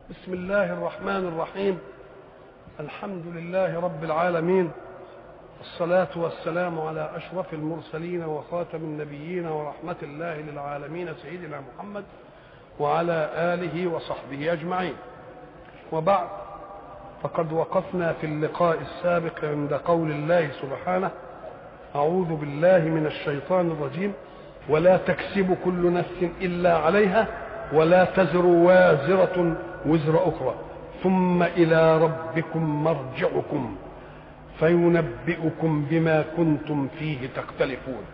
بسم الله الرحمن الرحيم الحمد لله رب العالمين الصلاة والسلام على أشرف المرسلين وخاتم النبيين ورحمة الله للعالمين سيدنا محمد وعلى آله وصحبه أجمعين وبعد فقد وقفنا في اللقاء السابق عند قول الله سبحانه أعوذ بالله من الشيطان الرجيم ولا تكسب كل نفس إلا عليها ولا تزر وازرة وزر أخرى ثم إلى ربكم مرجعكم فينبئكم بما كنتم فيه تختلفون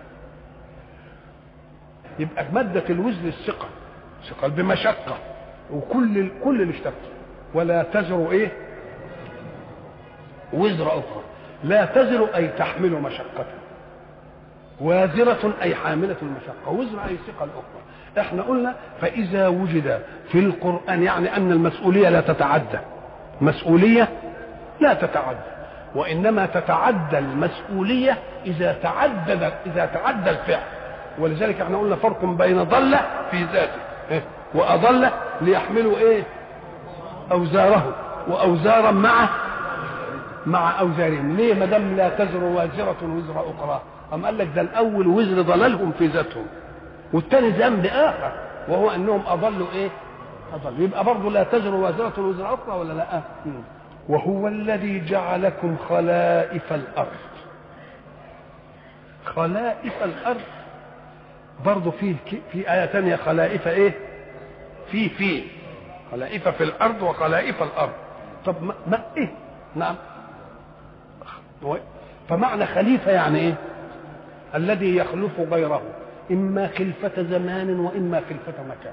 يبقى مادة الوزن الثقل ثقل بمشقة وكل كل اللي اشتغل ولا تزر ايه وزر أخرى لا تزر أي تحمل مشقة وازرة أي حاملة المشقة وزر أي ثقل أخرى احنا قلنا فإذا وجد في القرآن يعني أن المسؤولية لا تتعدى مسؤولية لا تتعدى وإنما تتعدى المسؤولية إذا تعدد إذا تعدى الفعل ولذلك احنا قلنا فرق بين ضل في ذاته إيه؟ وأضل ليحملوا إيه أوزاره وأوزارا مع مع أوزارهم ليه ما دام لا تزر وازرة وزر أخرى أم قال لك ده الأول وزر ضلالهم في ذاتهم والثاني ذنب آخر وهو أنهم أضلوا إيه أضلوا يبقى برضه لا تزر وازرة وزر أخرى ولا لا وهو الذي جعلكم خلائف الأرض خلائف الأرض برضه فيه في آية ثانية خلائف إيه في في خلائف في الأرض وخلائف الأرض طب ما, ما إيه نعم فمعنى خليفة يعني إيه الذي يخلف غيره إما خلفة زمان وإما خلفة مكان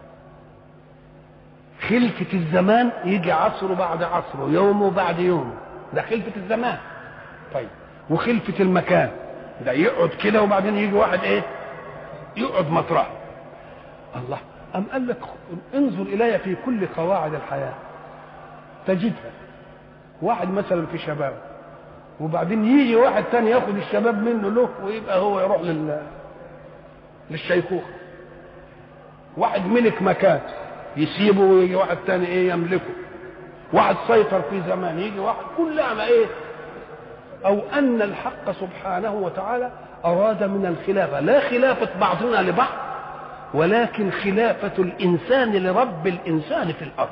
خلفة الزمان يجي عصر بعد عصر يوم بعد يوم ده خلفة الزمان طيب وخلفة المكان ده يقعد كده وبعدين يجي واحد ايه يقعد مطرحه الله أم قال لك انظر إلي في كل قواعد الحياة تجدها واحد مثلا في شباب وبعدين يجي واحد تاني ياخد الشباب منه له ويبقى هو يروح لل للشيخوخة واحد ملك مكان يسيبه ويجي واحد تاني ايه يملكه واحد سيطر في زمان يجي واحد كلها ما ايه او ان الحق سبحانه وتعالى اراد من الخلافه لا خلافه بعضنا لبعض ولكن خلافه الانسان لرب الانسان في الارض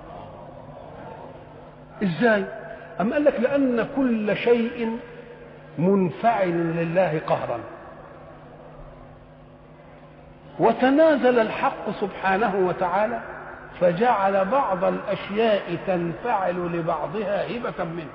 ازاي ام قال لك لان كل شيء منفعل لله قهرا وتنازل الحق سبحانه وتعالى فجعل بعض الاشياء تنفعل لبعضها هبه منه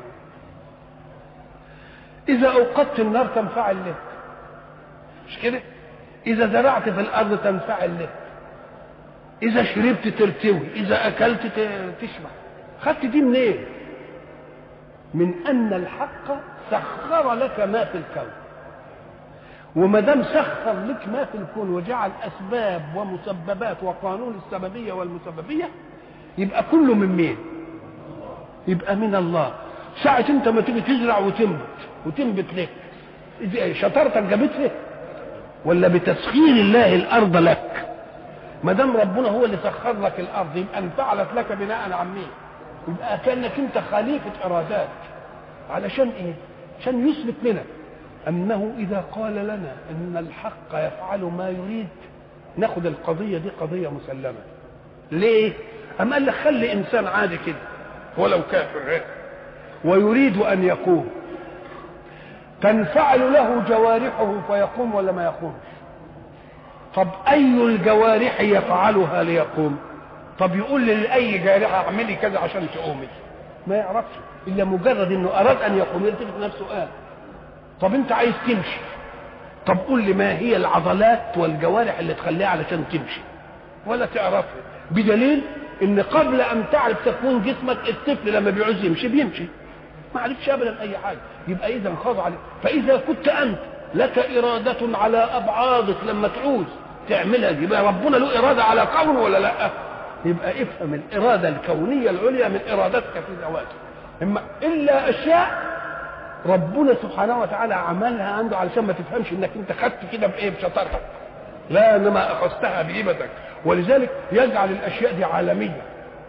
اذا اوقدت النار تنفعل لك مش كده اذا زرعت في الارض تنفعل لك اذا شربت ترتوي اذا اكلت تشبع خدت دي منين إيه؟ من ان الحق سخر لك ما في الكون وما دام سخر لك ما في الكون وجعل اسباب ومسببات وقانون السببيه والمسببيه يبقى كله من مين؟ يبقى من الله ساعة انت ما تيجي تزرع وتنبت وتنبت لك شطارتك جابتها ولا بتسخير الله الارض لك ما دام ربنا هو اللي سخر لك الارض يبقى انفعلت لك بناء عن مين؟ يبقى كانك انت خليفه ارادات علشان ايه؟ عشان يثبت لنا انه اذا قال لنا ان الحق يفعل ما يريد ناخد القضيه دي قضيه مسلمه ليه اما قال لك خلي انسان عادي كده ولو كافر ويريد ان يقوم تنفعل له جوارحه فيقوم ولا ما يقومش طب اي الجوارح يفعلها ليقوم طب يقول لاي جارحه اعملي كذا عشان تقومي ما يعرفش الا مجرد انه اراد ان يقوم يلتفت نفسه قال طب انت عايز تمشي طب قول لي ما هي العضلات والجوارح اللي تخليها علشان تمشي ولا تعرفها بدليل ان قبل ان تعرف تكوين جسمك الطفل لما بيعوز يمشي بيمشي ما عرفش ابدا اي حاجه يبقى اذا خاضع عليه فاذا كنت انت لك اراده على ابعاضك لما تعوز تعملها يبقى ربنا له اراده على كون ولا لا يبقى افهم الاراده الكونيه العليا من ارادتك في ذواتك اما الا اشياء ربنا سبحانه وتعالى عملها عنده علشان ما تفهمش انك انت خدت كده بايه بشطارتك لا انما اخذتها بهبتك ولذلك يجعل الاشياء دي عالميه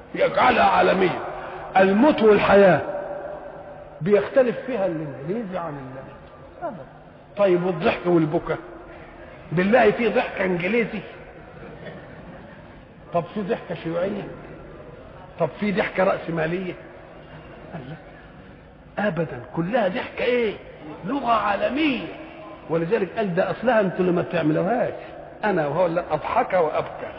يجعلها عالميه الموت والحياه بيختلف فيها الانجليزي عن ال طيب والضحك والبكاء بالله في ضحك انجليزي طب في ضحكه شيوعيه طب في ضحكه راسماليه ابدا كلها ضحكه ايه لغه عالميه ولذلك قال ده اصلها انتوا اللي ما بتعملوهاش انا وهو اللي اضحك وابكى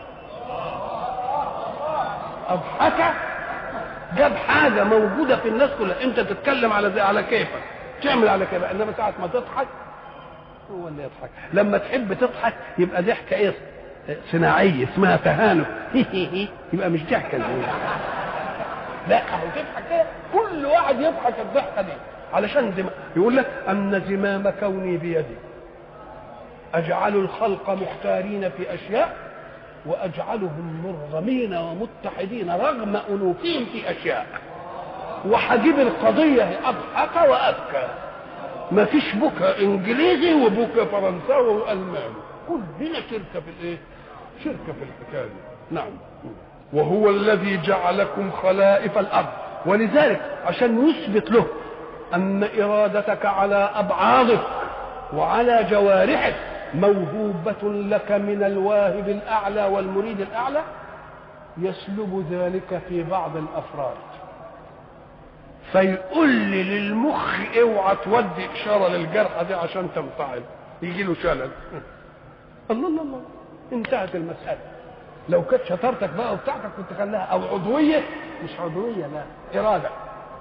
اضحك جاب حاجه موجوده في الناس كلها انت تتكلم على زي على كيفك تعمل على كيفك انما ساعه ما تضحك هو اللي يضحك لما تحب تضحك يبقى ضحكه ايه صناعيه اسمها تهانف يبقى مش ضحكه لا اهو تضحك كده كل واحد يضحك الضحكه دي علشان زم... يقول لك ان زمام كوني بيدي اجعل الخلق مختارين في اشياء واجعلهم مرغمين ومتحدين رغم انوفهم في اشياء وحجيب القضيه اضحك وابكى ما فيش بكى انجليزي وبكى فرنساوي والماني كلنا شركه في الايه شركه في الحكايه دي نعم وهو الذي جعلكم خلائف الارض ولذلك عشان يثبت له ان ارادتك على ابعاضك وعلى جوارحك موهوبة لك من الواهب الأعلى والمريد الأعلى يسلب ذلك في بعض الأفراد فيقول لي للمخ اوعى تودي إشارة للجرحى دي عشان تنفعل يجي له شلل الله الله الله انتهت المسألة لو كانت شطارتك بقى وبتاعتك كنت خلاها أو عضوية مش عضوية لا إرادة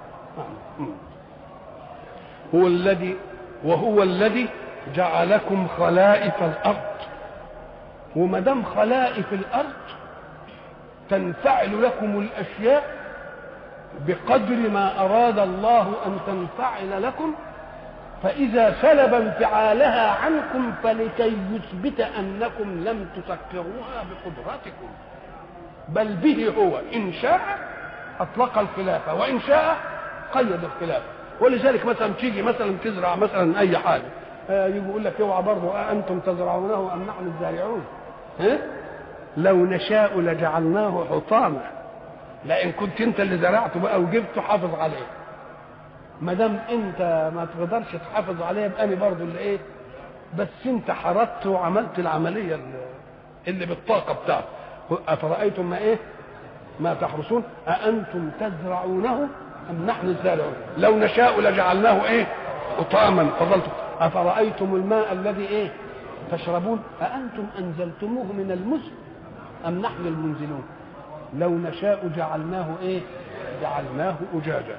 هو الذي وهو الذي جعلكم خلائف الارض وما دام خلائف الارض تنفعل لكم الاشياء بقدر ما اراد الله ان تنفعل لكم فاذا سلب انفعالها عنكم فلكي يثبت انكم لم تسكروها بقدرتكم بل به هو ان شاء اطلق الخلافه وان شاء قيد الخلافه ولذلك مثلا تيجي مثلا تزرع مثلا اي حاجه يجي يقول لك اوعى برضه أأنتم تزرعونه أم نحن الزارعون ها؟ لو نشاء لجعلناه حطاما لان كنت انت اللي زرعته بقى وجبته حافظ عليه ما دام انت ما تقدرش تحافظ عليه يبقى انا برضه اللي ايه بس انت حرضت وعملت العمليه اللي, اللي بالطاقه بتاعته افرايتم ما ايه ما تحرسون أأنتم تزرعونه أم نحن الزارعون لو نشاء لجعلناه إيه حطاما فضلتم أفرأيتم الماء الذي إيه تشربون أأنتم أنزلتموه من المزن أم نحن المنزلون لو نشاء جعلناه إيه جعلناه أجاجا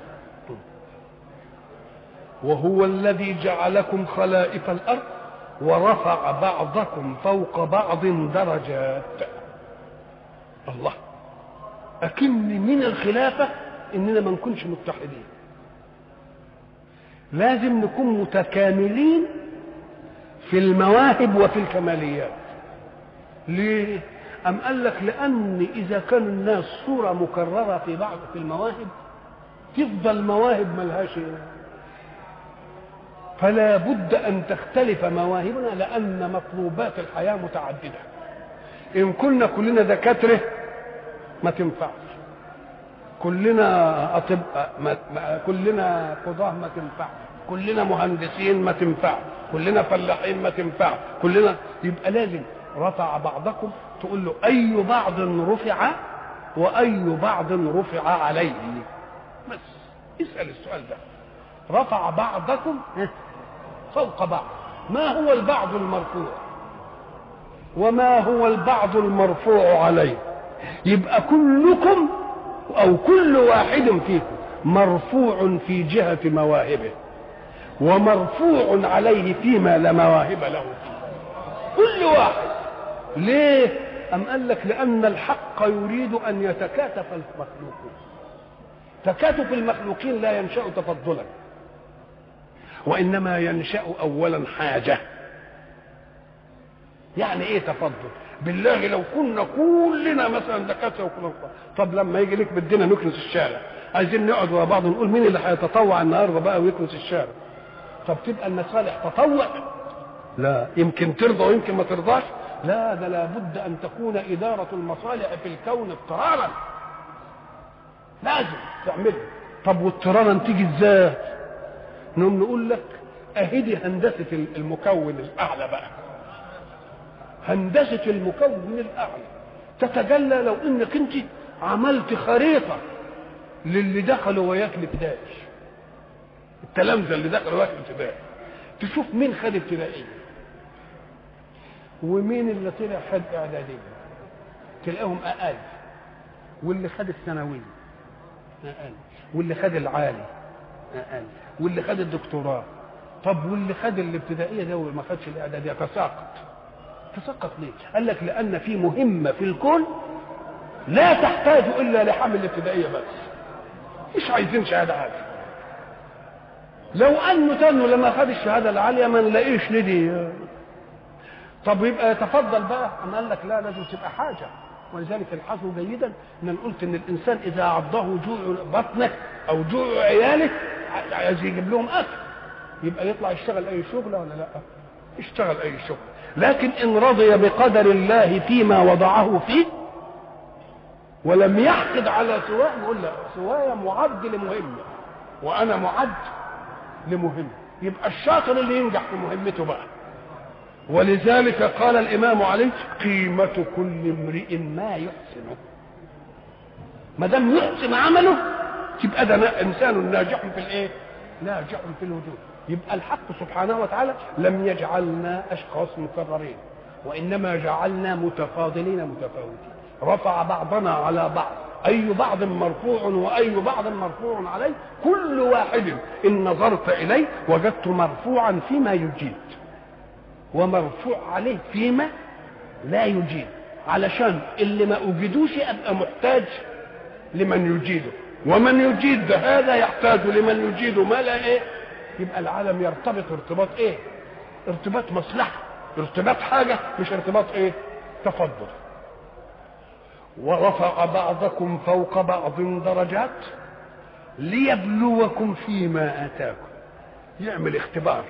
وهو الذي جعلكم خلائف الأرض ورفع بعضكم فوق بعض درجات الله أكن من الخلافة إننا ما نكونش متحدين لازم نكون متكاملين في المواهب وفي الكماليات ليه أم قال لك لأن إذا كان الناس صورة مكررة في بعض في المواهب تفضل مواهب ملهاش فلا بد أن تختلف مواهبنا لأن مطلوبات الحياة متعددة إن كنا كلنا دكاترة ما تنفعش كلنا أطباء ما ما كلنا قضاة ما تنفعش كلنا مهندسين ما تنفع كلنا فلاحين ما تنفع كلنا يبقى لازم رفع بعضكم تقول له أي بعض رفع وأي بعض رفع عليه بس اسأل السؤال ده رفع بعضكم فوق بعض ما هو البعض المرفوع وما هو البعض المرفوع عليه يبقى كلكم او كل واحد فيكم مرفوع في جهة مواهبه ومرفوع عليه فيما لا مواهب له كل واحد ليه أم قال لك لأن الحق يريد أن يتكاتف المخلوقون تكاتف المخلوقين لا ينشأ تفضلا وإنما ينشأ أولا حاجة يعني إيه تفضل بالله لو كنا كلنا مثلا دكاتره وكنا طب لما يجي لك بدنا نكنس الشارع عايزين نقعد ورا بعض ونقول مين اللي هيتطوع النهارده بقى ويكنس الشارع طب تبقى المصالح تطوع لا يمكن ترضى ويمكن ما ترضاش لا ده لابد ان تكون اداره المصالح في الكون اضطرارا عازم تعملها طب واضطرارا تيجي ازاي نقوم نقول لك اهدي هندسه المكون الاعلى بقى هندسه المكون الاعلى تتجلى لو انك انت عملت خريطه للي دخلوا وياك الابتدائي التلامذه اللي دخلوا وياك الابتدائي تشوف مين خد ابتدائيه ومين اللي طلع خد اعداديه تلاقيهم اقل واللي خد الثانويه اقل واللي خد العالي اقل واللي خد الدكتوراه طب واللي خد الابتدائيه ده وما خدش الاعداديه تساقط تساقط ليه؟ قال لك لان في مهمه في الكون لا تحتاج الا لحمل الابتدائيه بس مش عايزين شهاده عاليه لو انه تنو لما خد الشهاده العاليه ما نلاقيش لدي طب يبقى يتفضل بقى اما قال لك لا لازم تبقى حاجه ولذلك الحظوا جيدا ان قلت ان الانسان اذا عضه جوع بطنه او جوع عياله عايز يجيب لهم اكل يبقى يطلع يشتغل اي شغله ولا لا يشتغل اي شغل لكن ان رضي بقدر الله فيما وضعه فيه ولم يحقد على سواه يقول لا سوايا معد لمهمه وانا معد لمهمه يبقى الشاطر اللي ينجح في مهمته بقى ولذلك قال الامام علي قيمه كل امرئ ما يحسنه ما دام يحسن عمله تبقى ده انسان ناجح في الايه ناجح في الوجود يبقى الحق سبحانه وتعالى لم يجعلنا اشخاص مكررين وانما جعلنا متفاضلين متفاوتين رفع بعضنا على بعض اي بعض مرفوع واي بعض مرفوع عليه كل واحد ان نظرت اليه وجدت مرفوعا فيما يجيد ومرفوع عليه فيما لا يجيد علشان اللي ما اوجدوش ابقى محتاج لمن يجيده ومن يجيد هذا يحتاج لمن يجيد ما لا ايه يبقى العالم يرتبط ارتباط ايه ارتباط مصلحه ارتباط حاجه مش ارتباط ايه تفضل ورفع بعضكم فوق بعض درجات ليبلوكم فيما اتاكم يعمل اختبار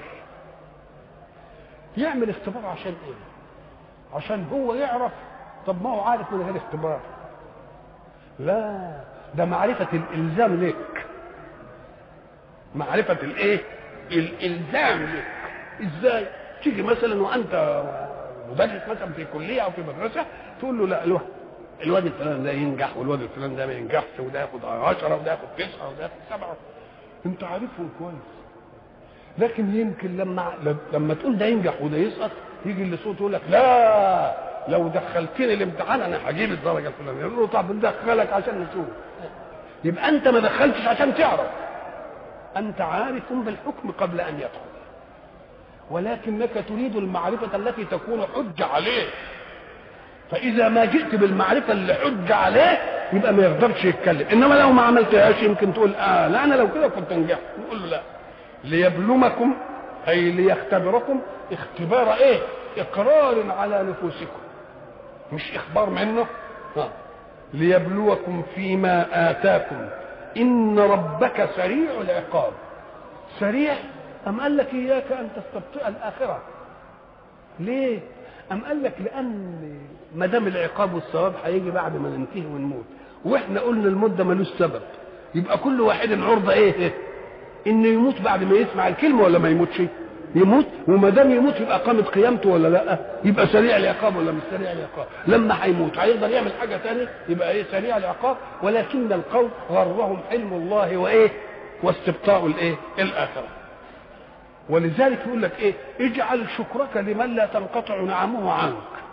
يعمل اختبار عشان ايه عشان هو يعرف طب ما هو عارف من غير اختبار لا ده معرفة الإلزام لك معرفة الإيه؟ الإلزام لك إزاي؟ تيجي مثلا وأنت مدرس مثلا في كلية أو في مدرسة تقول له لا الواد الواد الفلان ده ينجح والواد الفلان ده ما ينجحش وده ياخد 10 وده ياخد 9 وده ياخد 7 أنت عارفهم كويس لكن يمكن لما لما تقول ده ينجح وده يسقط يجي اللي صوته يقول لك لا لو دخلتني الامتحان انا هجيب الدرجه الفلانيه يقول له طب ندخلك عشان نشوف يبقى انت ما دخلتش عشان تعرف انت عارف بالحكم قبل ان يدخل ولكنك تريد المعرفه التي تكون حجه عليه فاذا ما جئت بالمعرفه اللي حجه عليه يبقى ما يقدرش يتكلم انما لو ما عملتهاش يمكن تقول اه لا انا لو كده كنت نجحت نقول له لا ليبلمكم اي ليختبركم اختبار ايه اقرار على نفوسكم مش اخبار منه ها ليبلوكم فيما اتاكم ان ربك سريع العقاب سريع ام قال لك اياك ان تستبطئ الاخره ليه ام قال لك لان ما دام العقاب والثواب هيجي بعد ما ننتهي ونموت واحنا قلنا الموت ده ملوش سبب يبقى كل واحد عرضه ايه انه يموت بعد ما يسمع الكلمه ولا ما يموتش يموت وما دام يموت يبقى قامت قيامته ولا لا يبقى سريع العقاب ولا مش سريع العقاب لما هيموت هيقدر يعمل حاجه ثانيه يبقى ايه سريع العقاب ولكن القوم غرهم حلم الله وايه واستبطاء الايه الاخره ولذلك يقول لك ايه اجعل شكرك لمن لا تنقطع نعمه عنك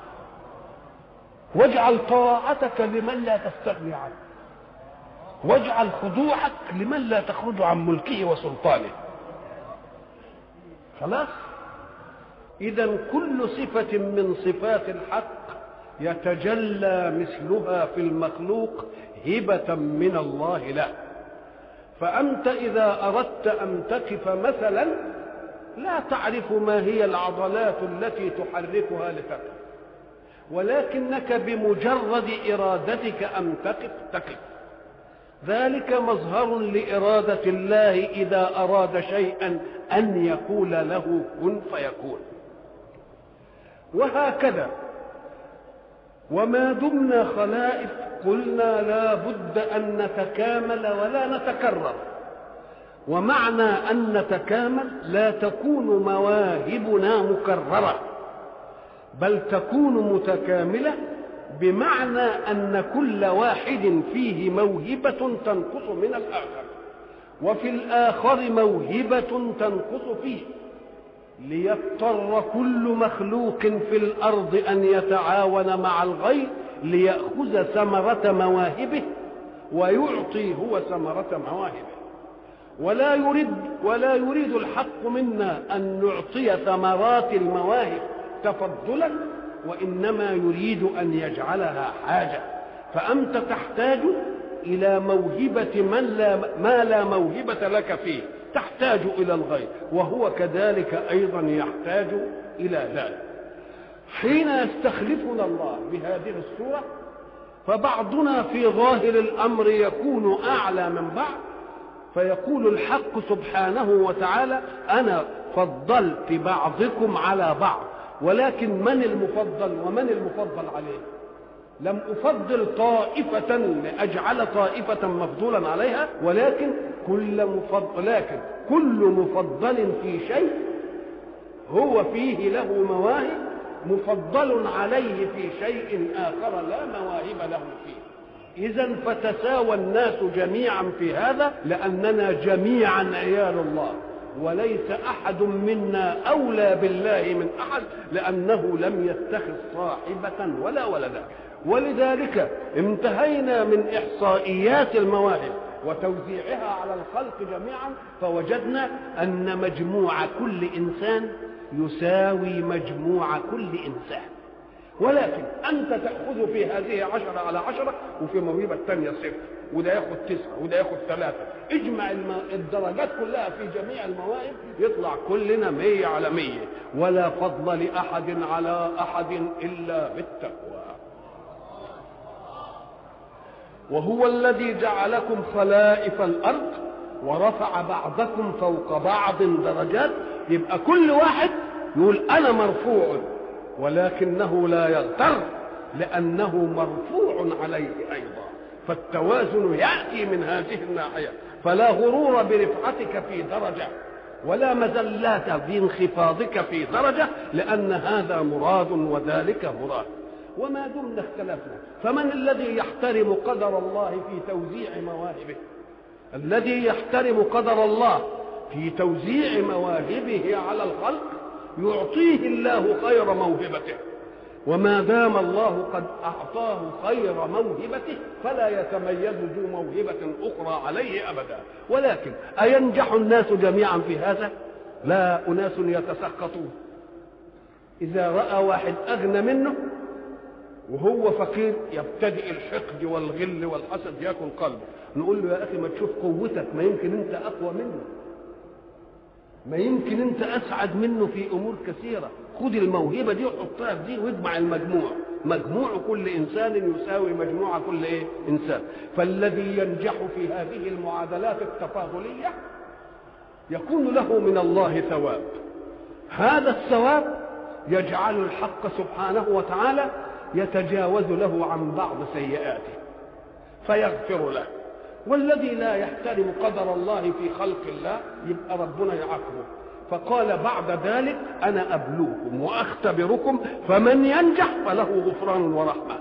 واجعل طاعتك لمن لا تستغني عنه واجعل خضوعك لمن لا تخرج عن ملكه وسلطانه خلاص اذا كل صفه من صفات الحق يتجلى مثلها في المخلوق هبه من الله له فانت اذا اردت ان تقف مثلا لا تعرف ما هي العضلات التي تحركها لتقف ولكنك بمجرد ارادتك ان تقف تقف ذلك مظهر لإرادة الله إذا أراد شيئا أن يقول له كن فيكون وهكذا وما دمنا خلائف قلنا لا بد أن نتكامل ولا نتكرر ومعنى أن نتكامل لا تكون مواهبنا مكررة بل تكون متكاملة بمعنى أن كل واحد فيه موهبة تنقص من الآخر وفي الآخر موهبة تنقص فيه ليضطر كل مخلوق في الأرض أن يتعاون مع الغير ليأخذ ثمرة مواهبه ويعطي هو ثمرة مواهبه ولا يريد ولا يريد الحق منا أن نعطي ثمرات المواهب تفضلا وإنما يريد أن يجعلها حاجة فأنت تحتاج إلى موهبة من لا ما لا موهبة لك فيه تحتاج إلى الغير وهو كذلك أيضا يحتاج إلى ذلك حين يستخلفنا الله بهذه الصورة فبعضنا في ظاهر الأمر يكون أعلى من بعض فيقول الحق سبحانه وتعالى أنا فضلت بعضكم على بعض ولكن من المفضل ومن المفضل عليه لم أفضل طائفة لأجعل طائفة مفضولا عليها ولكن كل مفضل لكن كل مفضل في شيء هو فيه له مواهب مفضل عليه في شيء آخر لا مواهب له فيه إذا فتساوى الناس جميعا في هذا لأننا جميعا عيال الله وليس أحد منا أولى بالله من أحد لأنه لم يتخذ صاحبة ولا ولدا ولذلك انتهينا من إحصائيات المواهب وتوزيعها على الخلق جميعا فوجدنا أن مجموع كل إنسان يساوي مجموع كل إنسان ولكن أنت تأخذ في هذه عشرة على عشرة وفي موهبة الثانية صفر وده ياخد تسعة وده ياخد ثلاثة اجمع الدرجات كلها في جميع المواهب يطلع كلنا مية على مية ولا فضل لأحد على أحد إلا بالتقوى وهو الذي جعلكم خلائف الأرض ورفع بعضكم فوق بعض درجات يبقى كل واحد يقول أنا مرفوع ولكنه لا يغتر لأنه مرفوع عليه أيضا فالتوازن يأتي من هذه الناحية فلا غرور برفعتك في درجة ولا مزلات بانخفاضك في درجة لأن هذا مراد وذلك مراد وما دمنا اختلفنا فمن الذي يحترم قدر الله في توزيع مواهبه الذي يحترم قدر الله في توزيع مواهبه على الخلق يعطيه الله خير موهبته وما دام الله قد أعطاه خير موهبته فلا يتميز ذو موهبة أخرى عليه أبدا ولكن أينجح الناس جميعا في هذا لا أناس يتسخطون إذا رأى واحد أغنى منه وهو فقير يبتدئ الحقد والغل والحسد ياكل قلبه نقول له يا اخي ما تشوف قوتك ما يمكن انت اقوى منه ما يمكن انت اسعد منه في امور كثيره خد الموهبه دي وحطها في دي واجمع المجموع مجموع كل انسان يساوي مجموع كل ايه انسان فالذي ينجح في هذه المعادلات التفاضليه يكون له من الله ثواب هذا الثواب يجعل الحق سبحانه وتعالى يتجاوز له عن بعض سيئاته فيغفر له والذي لا يحترم قدر الله في خلق الله يبقى ربنا يعاقبه فقال بعد ذلك انا ابلوكم واختبركم فمن ينجح فله غفران ورحمه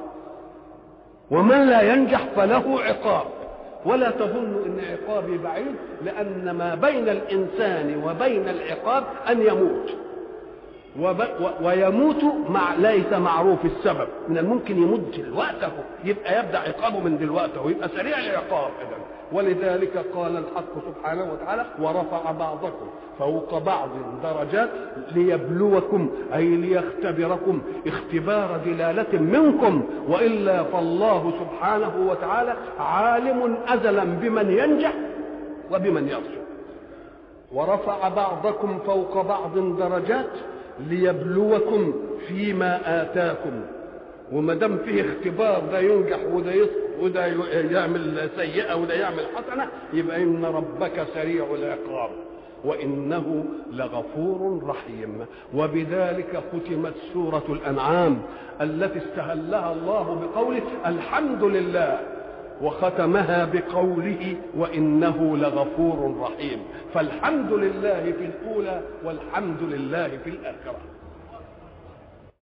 ومن لا ينجح فله عقاب ولا تظن ان عقابي بعيد لان ما بين الانسان وبين العقاب ان يموت وب... و... ويموت مع ليس معروف السبب من الممكن يموت دلوقته يبقى يبدا عقابه من دلوقته ويبقى سريع العقاب اذا ولذلك قال الحق سبحانه وتعالى ورفع بعضكم فوق بعض درجات ليبلوكم اي ليختبركم اختبار دلاله منكم والا فالله سبحانه وتعالى عالم ازلا بمن ينجح وبمن يرجو ورفع بعضكم فوق بعض درجات ليبلوكم فيما آتاكم وما دام فيه اختبار ده ينجح وده يسقط وده يعمل سيئة وده يعمل حسنة يبقى إن ربك سريع العقاب وإنه لغفور رحيم وبذلك ختمت سورة الأنعام التي استهلها الله بقوله الحمد لله وختمها بقوله وإنه لغفور رحيم فالحمد لله في الأولى والحمد لله في الآخرة